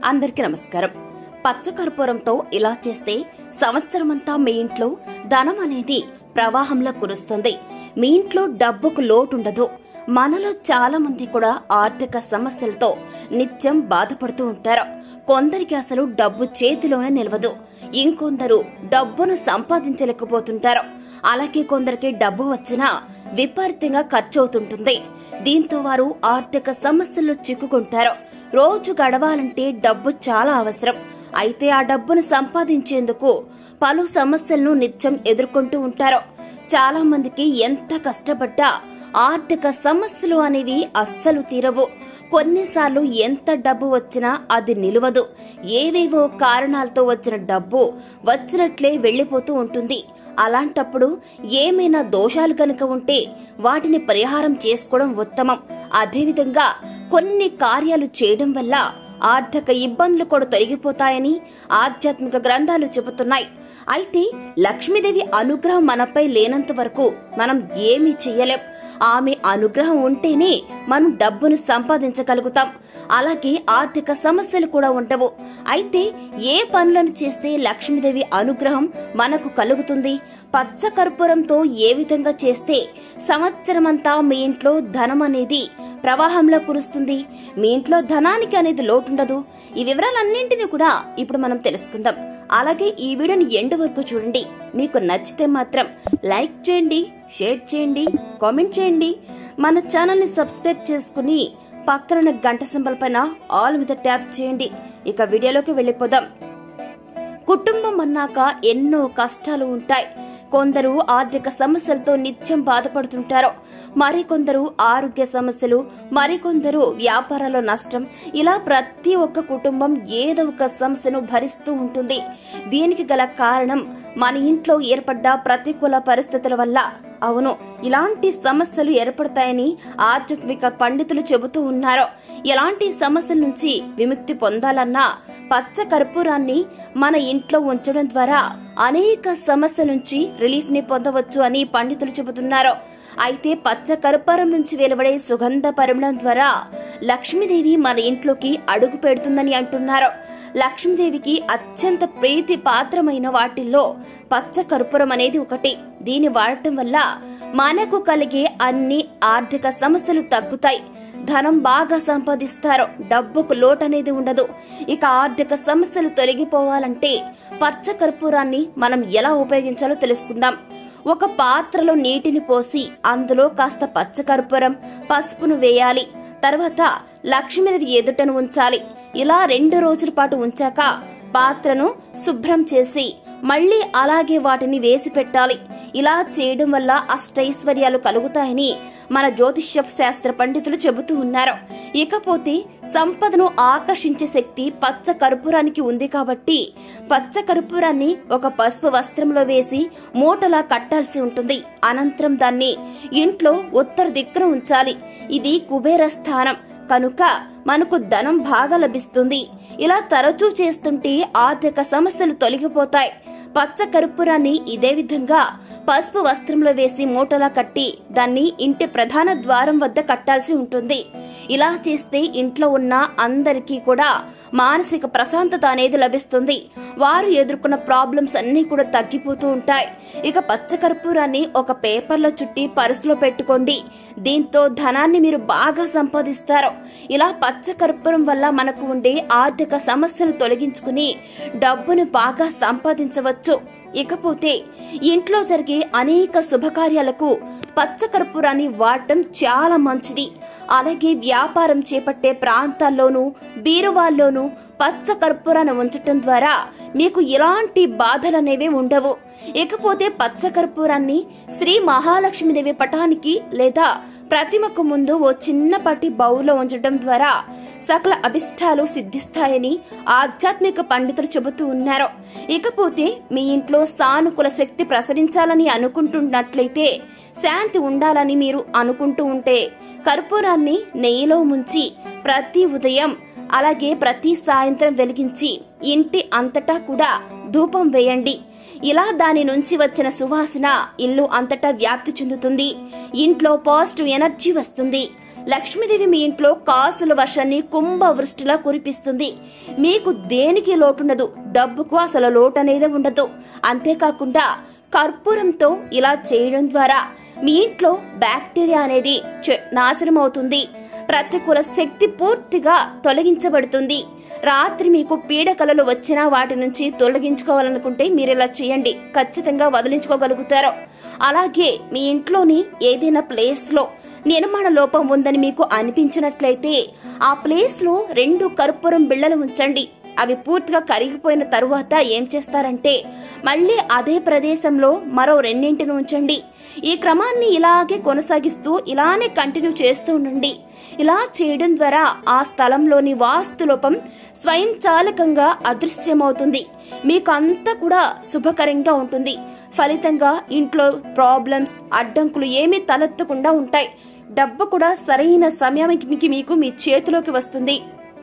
అందరికీ నమస్కారం పచ్చకర్పూరంతో ఇలా చేస్తే సంవత్సరమంతా మీ ఇంట్లో ధనం అనేది ప్రవాహంలో కురుస్తుంది మీ ఇంట్లో డబ్బుకు లోటుండదు మనలో చాలా మంది కూడా ఆర్థిక సమస్యలతో నిత్యం బాధపడుతూ ఉంటారు కొందరికి అసలు డబ్బు చేతిలోనే నిలవదు ఇంకొందరు డబ్బును సంపాదించలేకపోతుంటారు అలాగే కొందరికి డబ్బు వచ్చినా విపరీతంగా ఖర్చు అవుతుంటుంది దీంతో వారు ఆర్థిక సమస్యల్లో చిక్కుకుంటారు రోజు గడవాలంటే డబ్బు చాలా అవసరం అయితే ఆ డబ్బును సంపాదించేందుకు పలు సమస్యలను నిత్యం ఎదుర్కొంటూ ఉంటారు చాలా మందికి ఎంత కష్టపడ్డా ఆర్థిక సమస్యలు అనేవి అస్సలు తీరవు కొన్నిసార్లు ఎంత డబ్బు వచ్చినా అది నిలవదు ఏవేవో కారణాలతో వచ్చిన డబ్బు వచ్చినట్లే వెళ్లిపోతూ ఉంటుంది అలాంటప్పుడు ఏమైనా దోషాలు కనుక ఉంటే వాటిని పరిహారం చేసుకోవడం ఉత్తమం అదేవిధంగా కొన్ని కార్యాలు చేయడం వల్ల ఆర్థిక ఇబ్బందులు కూడా తొలగిపోతాయని ఆధ్యాత్మిక గ్రంథాలు చెబుతున్నాయి అయితే లక్ష్మీదేవి అనుగ్రహం మనపై లేనంత వరకు మనం ఏమీ చెయ్యలేం ఆమె అనుగ్రహం ఉంటేనే మనం డబ్బును సంపాదించగలుగుతాం అలాగే ఆర్థిక సమస్యలు కూడా ఉండవు అయితే ఏ పనులను చేస్తే లక్ష్మీదేవి అనుగ్రహం మనకు కలుగుతుంది పచ్చ కర్పూరంతో ఏ విధంగా చేస్తే సంవత్సరమంతా మీ ఇంట్లో ధనం అనేది ప్రవాహంలో కురుస్తుంది మీ ఇంట్లో ధనానికి అనేది లోటుండదు ఈ వివరాలన్నింటినీ కూడా ఇప్పుడు మనం తెలుసుకుందాం అలాగే ఈ వీడియోని ఎండు వరకు చూడండి మీకు నచ్చితే మాత్రం లైక్ చేయండి షేర్ చేయండి కామెంట్ చేయండి మన ఛానల్ ని సబ్స్క్రైబ్ చేసుకుని పక్కన గంట సింబల్ పైన ఆల్ మీద ట్యాప్ చేయండి ఇక వీడియోలోకి వెళ్ళిపోదాం కుటుంబం అన్నాక ఎన్నో కష్టాలు ఉంటాయి కొందరు ఆర్థిక సమస్యలతో నిత్యం బాధపడుతుంటారు మరికొందరు ఆరోగ్య సమస్యలు మరికొందరు వ్యాపారాల నష్టం ఇలా ప్రతి ఒక్క కుటుంబం ఏదో ఒక సమస్యను భరిస్తూ ఉంటుంది దీనికి గల కారణం మన ఇంట్లో ఏర్పడ్డ ప్రతికూల పరిస్థితుల వల్ల అవును ఇలాంటి సమస్యలు ఏర్పడతాయని ఆధ్యాత్మిక పండితులు చెబుతూ ఉన్నారు ఎలాంటి సమస్యల నుంచి విముక్తి పొందాలన్నా పచ్చ కర్పూరాన్ని మన ఇంట్లో ఉంచడం ద్వారా అనేక సమస్యల నుంచి రిలీఫ్ ని పొందవచ్చు అని పండితులు చెబుతున్నారు అయితే పచ్చ కర్పూరం నుంచి వెలువడే సుగంధ పరిమళం ద్వారా లక్ష్మీదేవి మన ఇంట్లోకి అడుగు పెడుతుందని అంటున్నారు లక్ష్మీదేవికి అత్యంత ప్రీతి పాత్రమైన వాటిల్లో పచ్చ కర్పూరం అనేది ఒకటి దీన్ని వాడటం వల్ల మనకు కలిగే అన్ని ఆర్థిక సమస్యలు తగ్గుతాయి ధనం బాగా సంపాదిస్తారు డబ్బుకు లోటు అనేది ఉండదు ఇక ఆర్థిక సమస్యలు తొలగిపోవాలంటే పచ్చ కర్పూరాన్ని మనం ఎలా ఉపయోగించాలో తెలుసుకుందాం ఒక పాత్రలో నీటిని పోసి అందులో కాస్త పచ్చ కర్పూరం పసుపును వేయాలి తర్వాత లక్ష్మీదేవి ఎదుటను ఉంచాలి ఇలా రెండు రోజుల పాటు ఉంచాక పాత్రను శుభ్రం చేసి మళ్ళీ అలాగే వాటిని వేసి పెట్టాలి ఇలా చేయడం వల్ల అష్టైశ్వర్యాలు కలుగుతాయని మన జ్యోతిష్య శాస్త్ర పండితులు చెబుతూ ఉన్నారు ఇకపోతే సంపదను ఆకర్షించే శక్తి పచ్చ కర్పూరానికి ఉంది కాబట్టి పచ్చ కర్పూరాన్ని ఒక పసుపు వస్త్రంలో వేసి మూటలా కట్టాల్సి ఉంటుంది అనంతరం దాన్ని ఇంట్లో ఉత్తర దిక్కున ఉంచాలి ఇది కుబేర స్థానం కనుక మనకు ధనం బాగా లభిస్తుంది ఇలా తరచూ చేస్తుంటే ఆర్థిక సమస్యలు తొలగిపోతాయి పచ్చ కర్పూరాన్ని ఇదే విధంగా పసుపు వస్త్రంలో వేసి మూటలా కట్టి దాన్ని ఇంటి ప్రధాన ద్వారం వద్ద కట్టాల్సి ఉంటుంది ఇలా చేస్తే ఇంట్లో ఉన్న అందరికీ కూడా మానసిక ప్రశాంతత అనేది లభిస్తుంది వారు ఎదుర్కొన్న ప్రాబ్లమ్స్ అన్ని కూడా తగ్గిపోతూ ఉంటాయి ఇక పచ్చ కర్పూరాన్ని ఒక పేపర్లో చుట్టి పర్సులో పెట్టుకోండి దీంతో ధనాన్ని మీరు బాగా సంపాదిస్తారు ఇలా పచ్చ కర్పూరం వల్ల మనకు ఉండే ఆర్థిక సమస్యలు తొలగించుకుని డబ్బును బాగా సంపాదించవచ్చు ఇకపోతే ఇంట్లో జరిగే అనేక శుభకార్యాలకు పచ్చ కర్పూరాన్ని వాడటం చాలా మంచిది అలాగే వ్యాపారం చేపట్టే ప్రాంతాల్లోనూ బీరువాల్లోనూ పచ్చ కర్పూరాన్ని ఉంచటం ద్వారా మీకు ఎలాంటి బాధలనేవి ఉండవు ఇకపోతే పచ్చ కర్పూరాన్ని శ్రీ మహాలక్ష్మీదేవి పటానికి లేదా ప్రతిమకు ముందు ఓ చిన్నపాటి బౌల్లో ఉంచడం ద్వారా సకల అభిష్టాలు సిద్ధిస్తాయని ఆధ్యాత్మిక పండితులు చెబుతూ ఉన్నారు ఇకపోతే మీ ఇంట్లో సానుకూల శక్తి ప్రసరించాలని అనుకుంటున్నట్లయితే శాంతి ఉండాలని మీరు అనుకుంటూ ఉంటే కర్పూరాన్ని నెయ్యిలో ముంచి ప్రతి ఉదయం అలాగే ప్రతి సాయంత్రం వెలిగించి ఇంటి అంతటా కూడా ధూపం వేయండి ఇలా దాని నుంచి వచ్చిన సువాసన ఇల్లు అంతటా వ్యాప్తి చెందుతుంది ఇంట్లో పాజిటివ్ ఎనర్జీ వస్తుంది లక్ష్మీదేవి మీ ఇంట్లో కాసుల వర్షాన్ని కుంభ వృష్టిలా కురిపిస్తుంది మీకు దేనికి లోటుండదు డబ్బుకు అసలు లోటు అనేది ఉండదు అంతేకాకుండా కర్పూరంతో ఇలా చేయడం ద్వారా మీ ఇంట్లో బ్యాక్టీరియా అనేది చె- నాశనం అవుతుంది ప్రతికూల శక్తి పూర్తిగా తొలగించబడుతుంది రాత్రి మీకు పీడకలలు వచ్చినా వాటి నుంచి తొలగించుకోవాలనుకుంటే మీరు ఇలా చేయండి ఖచ్చితంగా వదిలించుకోగలుగుతారు అలాగే మీ ఇంట్లోని ఏదైనా ప్లేస్ లో నిర్మాణ లోపం ఉందని మీకు అనిపించినట్లయితే ఆ ప్లేస్ లో రెండు కర్పూరం బిళ్ళలు ఉంచండి అవి పూర్తిగా కరిగిపోయిన తరువాత ఏం చేస్తారంటే మళ్ళీ అదే ప్రదేశంలో మరో రెండింటిని ఉంచండి ఈ క్రమాన్ని ఇలాగే కొనసాగిస్తూ ఇలానే కంటిన్యూ చేస్తూ ఉండండి ఇలా చేయడం ద్వారా ఆ స్థలంలోని వాస్తు లోపం స్వయంచాలకంగా అదృశ్యమవుతుంది మీకు అంతా కూడా శుభకరంగా ఉంటుంది ఫలితంగా ఇంట్లో ప్రాబ్లమ్స్ అడ్డంకులు ఏమీ తలెత్తకుండా ఉంటాయి డబ్బు కూడా సరైన సమయానికి మీకు మీ చేతిలోకి వస్తుంది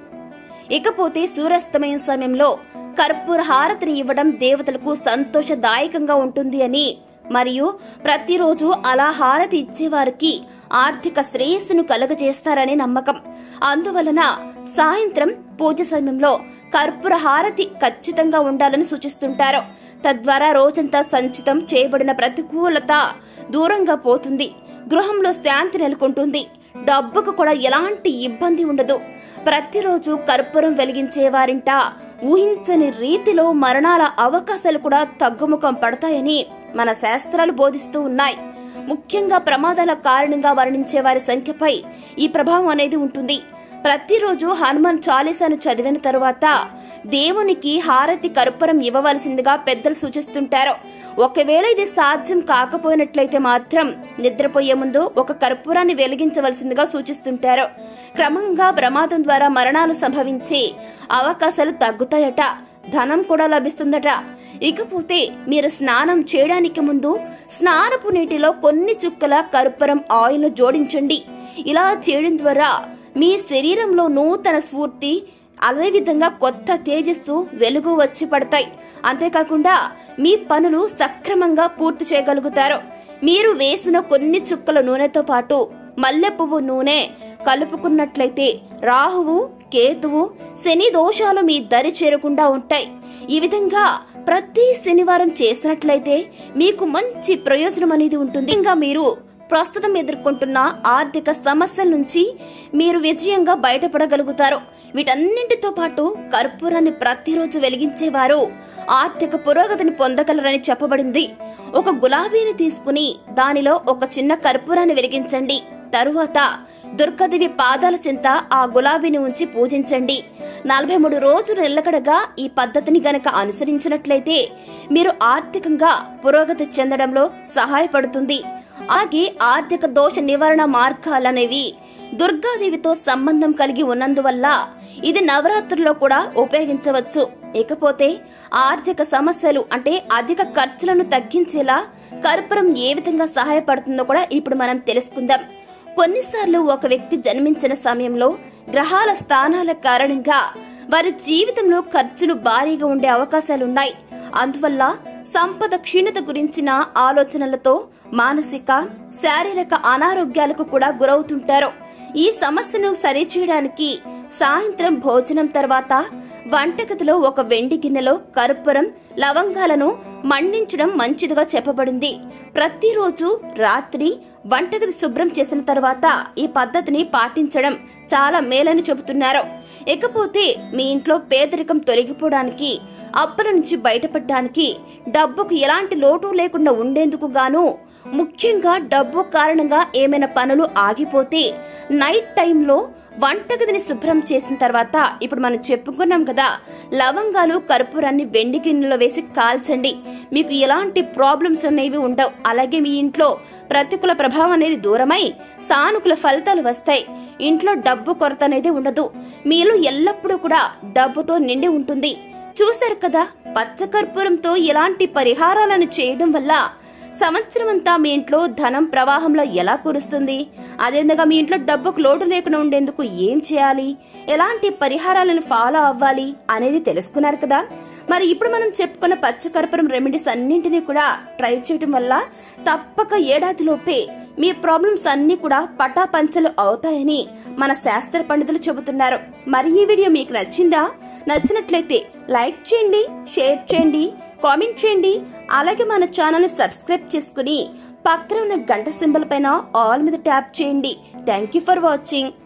ఇకపోతే సూర్యాస్తమయం సమయంలో కర్పూర హారతిని ఇవ్వడం దేవతలకు సంతోషదాయకంగా ఉంటుంది అని మరియు ప్రతిరోజు అలా హారతి ఇచ్చేవారికి ఆర్థిక శ్రేయస్సును కలుగజేస్తారనే నమ్మకం అందువలన సాయంత్రం పూజ సమయంలో కర్పూర హారతి ఖచ్చితంగా ఉండాలని సూచిస్తుంటారు తద్వారా రోజంతా సంచితం చేయబడిన ప్రతికూలత దూరంగా పోతుంది గృహంలో శాంతి నెలకొంటుంది డబ్బుకు కూడా ఎలాంటి ఇబ్బంది ఉండదు ప్రతిరోజు కర్పూరం వెలిగించే వారింట ఊహించని రీతిలో మరణాల అవకాశాలు కూడా తగ్గుముఖం పడతాయని మన శాస్త్రాలు బోధిస్తూ ఉన్నాయి ముఖ్యంగా ప్రమాదాల కారణంగా మరణించే వారి సంఖ్యపై ఈ ప్రభావం అనేది ఉంటుంది ప్రతిరోజు హనుమాన్ చాలీసాను చదివిన తరువాత దేవునికి హారతి కర్పూరం ఇవ్వవలసిందిగా పెద్దలు సూచిస్తుంటారు ఒకవేళ ఇది సాధ్యం కాకపోయినట్లయితే మాత్రం నిద్రపోయే ముందు ఒక కర్పూరాన్ని వెలిగించవలసిందిగా సూచిస్తుంటారు క్రమంగా ప్రమాదం ద్వారా మరణాలు సంభవించే అవకాశాలు తగ్గుతాయట ధనం కూడా లభిస్తుందట ఇకపోతే మీరు స్నానం చేయడానికి ముందు స్నానపు నీటిలో కొన్ని చుక్కల కర్పూరం ఆయిల్ జోడించండి ఇలా చేయడం ద్వారా మీ శరీరంలో నూతన స్ఫూర్తి అదేవిధంగా కొత్త తేజస్సు వెలుగు వచ్చి పడతాయి అంతేకాకుండా మీ పనులు సక్రమంగా పూర్తి చేయగలుగుతారు మీరు వేసిన కొన్ని చుక్కల నూనెతో పాటు మల్లె పువ్వు నూనె కలుపుకున్నట్లయితే రాహువు కేతువు శని దోషాలు మీ దరి చేరకుండా ఉంటాయి ఈ విధంగా ప్రతి శనివారం చేసినట్లయితే మీకు మంచి ప్రయోజనం అనేది ఉంటుంది ఇంకా మీరు ప్రస్తుతం ఎదుర్కొంటున్న ఆర్థిక సమస్యల నుంచి మీరు విజయంగా బయటపడగలుగుతారు వీటన్నింటితో పాటు కర్పూరాన్ని ప్రతిరోజు వెలిగించేవారు ఆర్థిక పురోగతిని పొందగలరని చెప్పబడింది ఒక గులాబీని తీసుకుని దానిలో ఒక చిన్న కర్పూరాన్ని వెలిగించండి తరువాత దుర్గాదేవి పాదాల చెంత ఆ గులాబీని ఉంచి పూజించండి నలభై మూడు రోజులు నిలకడగా ఈ పద్ధతిని గనక అనుసరించినట్లయితే మీరు ఆర్థికంగా పురోగతి చెందడంలో సహాయపడుతుంది అలాగే ఆర్థిక దోష నివారణ మార్గాలనేవి దుర్గాదేవితో సంబంధం కలిగి ఉన్నందువల్ల ఇది నవరాత్రుల్లో కూడా ఉపయోగించవచ్చు ఇకపోతే ఆర్థిక సమస్యలు అంటే అధిక ఖర్చులను తగ్గించేలా కర్పూరం ఏ విధంగా సహాయపడుతుందో కూడా ఇప్పుడు మనం తెలుసుకుందాం కొన్నిసార్లు ఒక వ్యక్తి జన్మించిన సమయంలో గ్రహాల స్థానాల కారణంగా వారి జీవితంలో ఖర్చులు భారీగా ఉండే అవకాశాలున్నాయి అందువల్ల సంపద క్షీణత గురించిన ఆలోచనలతో మానసిక శారీరక అనారోగ్యాలకు కూడా గురవుతుంటారు ఈ సమస్యను సరిచేయడానికి సాయంత్రం భోజనం తర్వాత వంటగదిలో ఒక వెండి గిన్నెలో కర్పూరం లవంగాలను మండించడం మంచిదిగా చెప్పబడింది ప్రతిరోజు రాత్రి వంటగది శుభ్రం చేసిన తర్వాత ఈ పద్ధతిని పాటించడం చాలా మేలని చెబుతున్నారు ఇకపోతే మీ ఇంట్లో పేదరికం తొలగిపోవడానికి అప్పుల నుంచి బయటపడడానికి డబ్బుకు ఎలాంటి లోటు లేకుండా ఉండేందుకు గాను ముఖ్యంగా డబ్బు కారణంగా ఏమైనా పనులు ఆగిపోతే నైట్ టైంలో వంటగదిని శుభ్రం చేసిన తర్వాత ఇప్పుడు మనం చెప్పుకున్నాం కదా లవంగాలు కర్పూరాన్ని వెండి గిన్నెలో వేసి కాల్చండి మీకు ఎలాంటి ప్రాబ్లమ్స్ అనేవి ఉండవు అలాగే మీ ఇంట్లో ప్రతికూల ప్రభావం అనేది దూరమై సానుకూల ఫలితాలు వస్తాయి ఇంట్లో డబ్బు కొరత అనేది ఉండదు మీలో ఎల్లప్పుడూ కూడా డబ్బుతో నిండి ఉంటుంది చూశారు కదా పచ్చకర్పూరంతో ఎలాంటి పరిహారాలను చేయడం వల్ల సంవత్సరం అంతా మీ ఇంట్లో ధనం ప్రవాహంలో ఎలా కురుస్తుంది అదేవిధంగా మీ ఇంట్లో డబ్బుకు లోటు లేకుండా ఉండేందుకు ఏం చేయాలి ఎలాంటి పరిహారాలను ఫాలో అవ్వాలి అనేది తెలుసుకున్నారు కదా మరి ఇప్పుడు మనం చెప్పుకున్న పచ్చకర్పూరం రెమెడీస్ అన్నింటినీ కూడా ట్రై చేయడం వల్ల తప్పక ఏడాదిలోపే మీ ప్రాబ్లమ్స్ అన్ని కూడా పటాపంచలు అవుతాయని మన శాస్త్ర పండితులు చెబుతున్నారు మరి ఈ వీడియో మీకు నచ్చిందా నచ్చినట్లయితే లైక్ చేయండి షేర్ చేయండి కామెంట్ చేయండి అలాగే మన ఛానల్ సబ్స్క్రైబ్ చేసుకుని పక్కన ఉన్న గంట సింబల్ పైన ఆల్ మీద ట్యాప్ చేయండి థ్యాంక్ యూ ఫర్ వాచింగ్